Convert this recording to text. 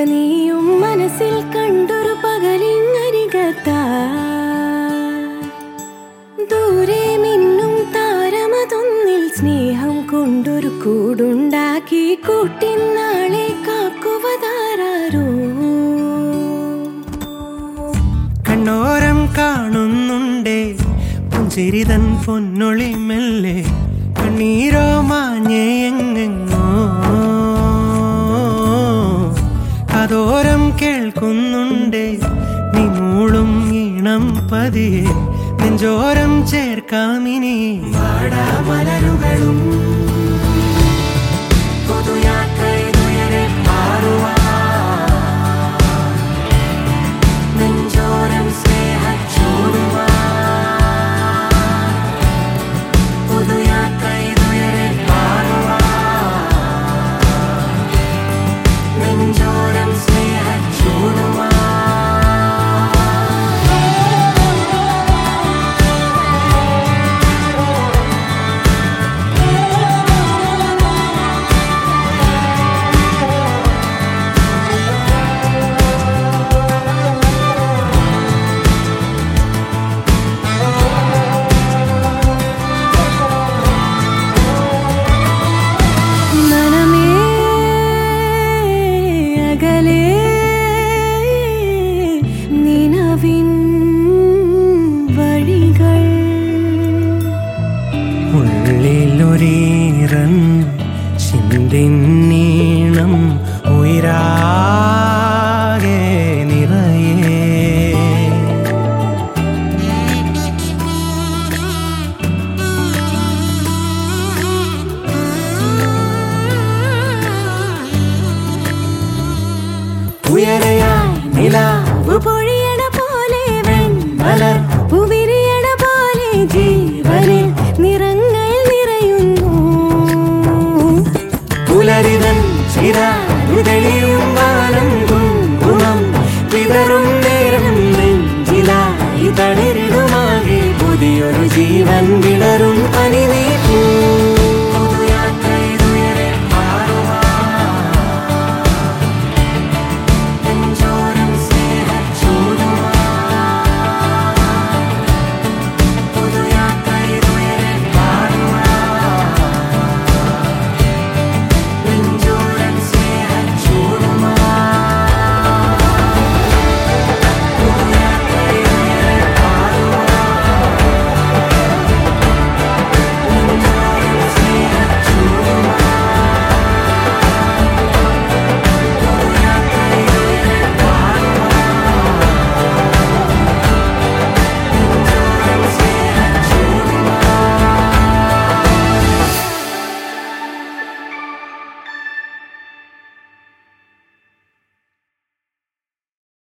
നീയും മനസ്സിൽ കണ്ടൊരു പകലിങ്ങരികത്താ ദൂരെ മിന്നും താരമതൊന്നിൽ സ്നേഹം കൊണ്ടൊരു കൂടുണ്ടാക്കി കൂട്ടിനാളെ കാക്കുവതാരോ കണ്ണോരം കാണുന്നുണ്ടേ പുഞ്ചിരിതൻ പൊന്നൊളി മെല്ലെ കണ്ണീരോ മാഞ്ഞേ എങ്ങെങ്ങോ കതോരം കേൾക്കുന്നുണ്ടേ നീ മൂളും ഈണം പതിയെ നെഞ്ചോരം ചേർക്കാമിനി വാടാമലരുകളും പുതുയാത്രയിലുയരെ പാറുവാൻ നെഞ്ചോരം സ്നേഹച്ചൂടുവാൻ പുതുയാത്രയിലുയരെ പാറുവാൻ നെഞ്ചോരം സ്നേഹച്ചൂടുവാൻ മനമേ അകലെ നിലവിൻ വഴികൾ ഉള്ളിലൊരീറൻ ചിന്തിന്നീണം ഉയരാകെ നിറയേ ഉയരയായി നിലാവ് പൊഴിയട പോലെ മലർ പുവിരിയട പോലെ ജീവനിൽ നിറങ്ങൾ നിറയുന്നു പുലരിതൻ ചിരാ തെളിയും വാനം കുങ്കുമം വിതറും